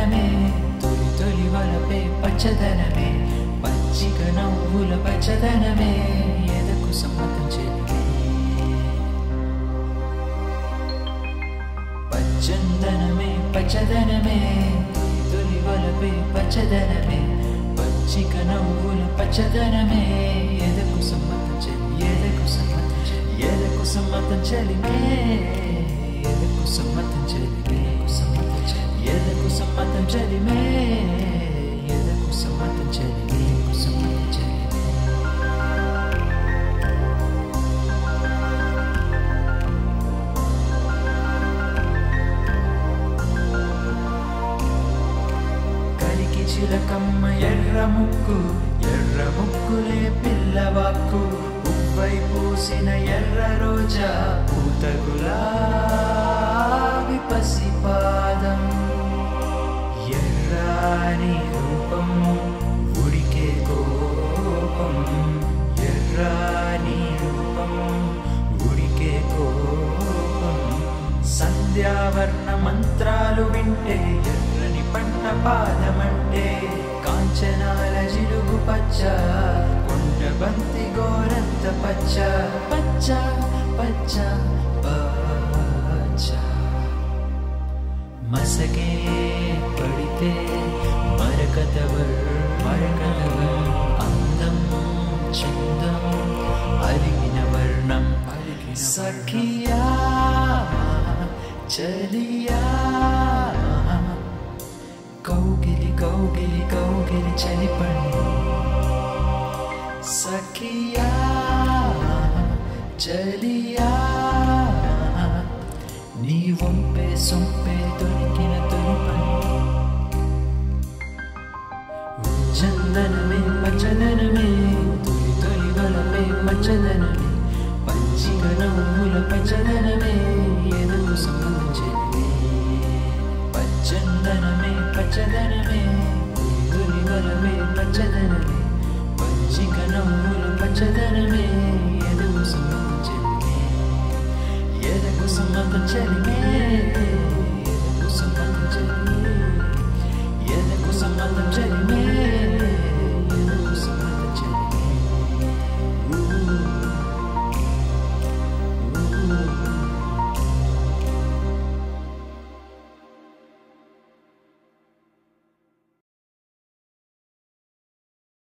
పచ్చదనమే తొలి తొలి వలపే పచ్చదనమే పచ్చిక నవ్వుల పచ్చదనమే ఎదకు సమ్మతం చెలిమే పచ్చందనమే పచ్చదనమే తొలి తొలి వలపే పచ్చదనమే పచ్చిక నవ్వుల పచ్చదనమే ఎదకు సమ్మతం చెలి ఎదకు సమ్మతం చెలి ఎదకు సమ్మతం చెలిమే ఎదకు సమ్మతం చెలిమే సమ్మతం చెలి ఎదకు సమ్మతం చెలిమే ఎదకు సమ్మతం చెలిమే సమ్మతం చెలిమే కలికి చిలకమ్మ ఎర్ర ముక్కు ఎర్ర ముక్కులే పిల్లవాక్కు ఉప్పై పూసిన ఎర్ర రోజా పూత గులాబి పసిపాదం ఎర్రాని రూపం ఉడికే కోపం ఎర్రాని రూపం ఉడికే కోపం సంధ్యావర్ణ మంత్రాలు వింటే ఎర్రని పంట పాదమంటే కాంచనాల జిలుగు పచ్చ కొండ బంతి గోరంత పచ్చ పచ్చ పచ్చ పచ్చ మసకే పడితే మరకతవర్ మరకతవర్ అందం చందం అరిగిన వర్ణం సఖియా చలియా కౌగిలి కౌగిలి కౌగిలి చలిపండి సఖియా చలియా నీ వంపే సొంపే దొరికిన తొలిపండి చందనమే పచ్చదనమే తొలి తొలి వలపే పచ్చదనమే పచ్చిక నవ్వుల పచ్చదనమే ఎదుగు సంబంధించే పచ్చందనమే పచ్చదనమే తొలి తొలి వలపే పచ్చదనమే పచ్చిక నవ్వుల పచ్చదనమే ఎదుగు సంబంధించే ఎదకు సమ్మతం చెలిమే